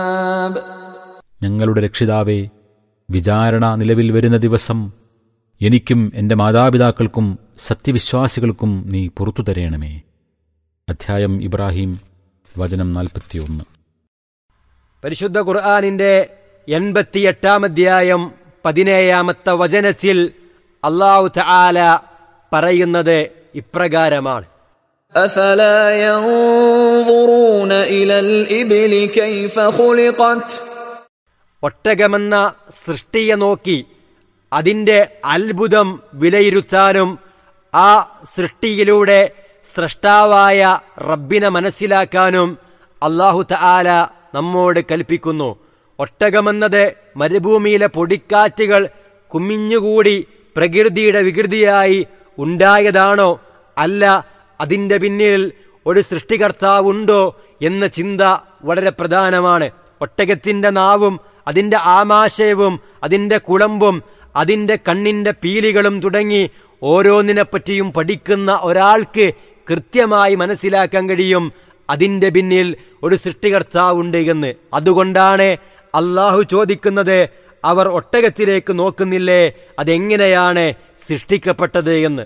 ഞങ്ങളുടെ രക്ഷിതാവേ വിചാരണ നിലവിൽ വരുന്ന ദിവസം എനിക്കും എൻ്റെ മാതാപിതാക്കൾക്കും സത്യവിശ്വാസികൾക്കും നീ പുറത്തു തരേണമേ അധ്യായം ഇബ്രാഹിം വചനം നാൽപ്പത്തിയൊന്ന് പരിശുദ്ധ ഖുർആാനിന്റെ എൺപത്തിയെട്ടാം അധ്യായം പതിനേഴാമത്തെ വചനത്തിൽ അള്ളാഹു തആല പറയുന്നത് ഇപ്രകാരമാണ് أفلا ينظرون إلى الإبل كيف خلقت ഒട്ടകമെന്ന സൃഷ്ടിയെ നോക്കി അതിന്റെ അത്ഭുതം വിലയിരുത്താനും ആ സൃഷ്ടിയിലൂടെ സ്രഷ്ടാവായ റബ്ബിനെ മനസ്സിലാക്കാനും അള്ളാഹു തആല നമ്മോട് കൽപ്പിക്കുന്നു ഒട്ടകമെന്നത് മരുഭൂമിയിലെ പൊടിക്കാറ്റുകൾ കുമിഞ്ഞുകൂടി പ്രകൃതിയുടെ വികൃതിയായി ഉണ്ടായതാണോ അല്ല അതിന്റെ പിന്നിൽ ഒരു സൃഷ്ടികർത്താവുണ്ടോ എന്ന ചിന്ത വളരെ പ്രധാനമാണ് ഒട്ടകത്തിന്റെ നാവും അതിന്റെ ആമാശയവും അതിന്റെ കുളമ്പും അതിന്റെ കണ്ണിന്റെ പീലികളും തുടങ്ങി ഓരോന്നിനെപ്പറ്റിയും പഠിക്കുന്ന ഒരാൾക്ക് കൃത്യമായി മനസ്സിലാക്കാൻ കഴിയും അതിന്റെ പിന്നിൽ ഒരു സൃഷ്ടികർത്താവുണ്ട് എന്ന് അതുകൊണ്ടാണ് അള്ളാഹു ചോദിക്കുന്നത് അവർ ഒട്ടകത്തിലേക്ക് നോക്കുന്നില്ലേ അതെങ്ങനെയാണ് സൃഷ്ടിക്കപ്പെട്ടത് എന്ന്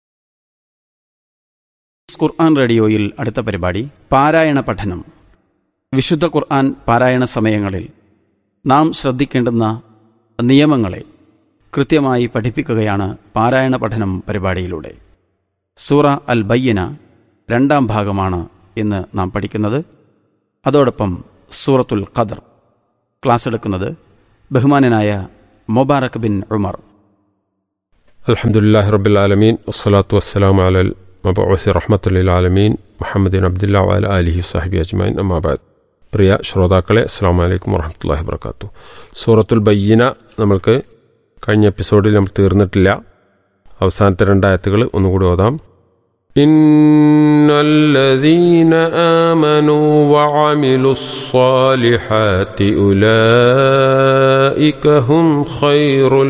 ഖുർആൻ റേഡിയോയിൽ അടുത്ത പരിപാടി പാരായണ പഠനം വിശുദ്ധ ഖുർആൻ പാരായണ സമയങ്ങളിൽ നാം ശ്രദ്ധിക്കേണ്ടുന്ന നിയമങ്ങളെ കൃത്യമായി പഠിപ്പിക്കുകയാണ് പാരായണ പഠനം പരിപാടിയിലൂടെ സൂറ അൽ ബയ്യന രണ്ടാം ഭാഗമാണ് ഇന്ന് നാം പഠിക്കുന്നത് അതോടൊപ്പം സൂറത്തുൽ ഖദർ ക്ലാസ് എടുക്കുന്നത് ബഹുമാനനായ മൊബാറക് ബിൻ ഉമർ الحمد لله رب العالمين والصلاة والسلام على المبعوث رحمة للعالمين محمد بن عبد الله وعلى آله وصحبه أجمعين أما بعد പ്രിയ ശ്രോതാക്കളെ അസ്സാം വലൈക്കും വറഹമത്തല്ലാഹി വർക്കാത്തു സൂറത്തുൽ ബയ്യന നമ്മൾക്ക് കഴിഞ്ഞ എപ്പിസോഡിൽ നമ്മൾ തീർന്നിട്ടില്ല അവസാനത്തെ രണ്ടായത്തുകൾ ഒന്നുകൂടി ഓതാം إن الذين آمنوا وعملوا الصالحات أولئك هم خير